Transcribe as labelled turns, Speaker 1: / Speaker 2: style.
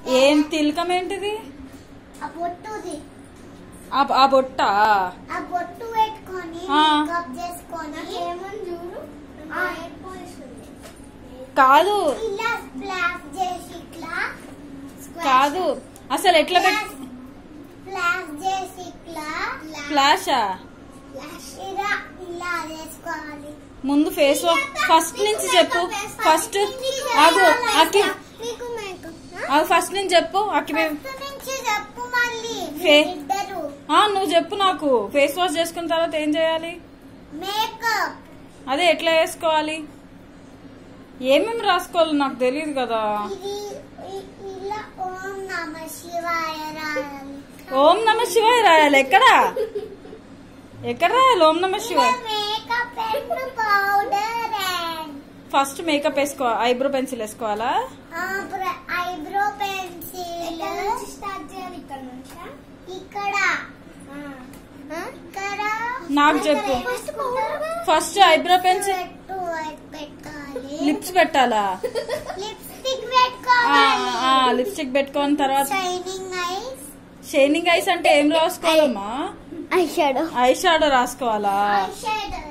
Speaker 1: ఏం తిలకం ఏంటిది
Speaker 2: ఆ బొట్టుది
Speaker 1: ఆ ఆ బొట్ట
Speaker 2: ఆ బొట్టు పెట్టుకొని
Speaker 1: ఆ.
Speaker 2: మేకప్ చేసుకొని ఏమని చూడు
Speaker 1: కాదు
Speaker 2: ఇలా స్ప్లాష్ చేసి ఇట్లా
Speaker 1: కాదు అసలు ఎట్లా పెట్
Speaker 2: స్ప్లాష్ చేసి ఇట్లా
Speaker 1: ఫ్లాషా
Speaker 2: ఇలా ఇలా చేసుకోవాలి
Speaker 1: ముందు ఫేస్ వాష్ ఫస్ట్ నుంచి చెప్పు ఫస్ట్ ఆగు అక్కి
Speaker 2: మీకు మేకప్
Speaker 1: ఆగు ఫస్ట్ నుంచి చెప్పు అక్కి మేము
Speaker 2: ఫస్ట్ నుంచి చెప్పు మళ్ళీ
Speaker 1: ఫే-
Speaker 2: ఇద్దరు
Speaker 1: ఆ, నువ్వు చెప్పు నాకు ఫేస్ వాష్ చేసుకున్న తర్వాత ఏం చేయాలి
Speaker 2: మేకప్
Speaker 1: అదే ఎట్లా వేసుకోవాలి ఏమేమి రాసుకోవాలి నాకు తెలియదు కదా
Speaker 2: ఇది ఇ- ఇలా ఓం నమ శివాయ రాయాలి
Speaker 1: ఓం నమ శివాయ రాయాలి ఎక్కడ ఎక్కడ రాయాలి ఓం నమ శివాయ
Speaker 2: makeup and powder and
Speaker 1: first makeup వేసుకో ఐబ్రో పెన్సిల్ వేసుకోవాలా
Speaker 2: ఐబ్రో పెన్సిల్ స్టార్ట్ చేయాలి ఇక్కడ నుంచి ఇక్కడ ఇక్కడ
Speaker 1: నాకు చెప్పు. ఫస్ట్ ఐబ్రో పెన్సిల్
Speaker 2: పెట్టు పెట్టాలి
Speaker 1: లిప్స్ పెట్టాలా
Speaker 2: లిప్స్టిక్
Speaker 1: ఆ,
Speaker 2: పెట్టుకోవాలి
Speaker 1: ఆ, లిప్స్టిక్ పెట్టుకున్న తర్వాత
Speaker 2: షైనింగ్ ఐస్
Speaker 1: షైనింగ్ ఐస్ అంటే ఏం రాసుకోవాలమ్మా
Speaker 2: ఐ షాడో
Speaker 1: ఐ షాడో రాసుకోవాలా
Speaker 2: ఐ షాడో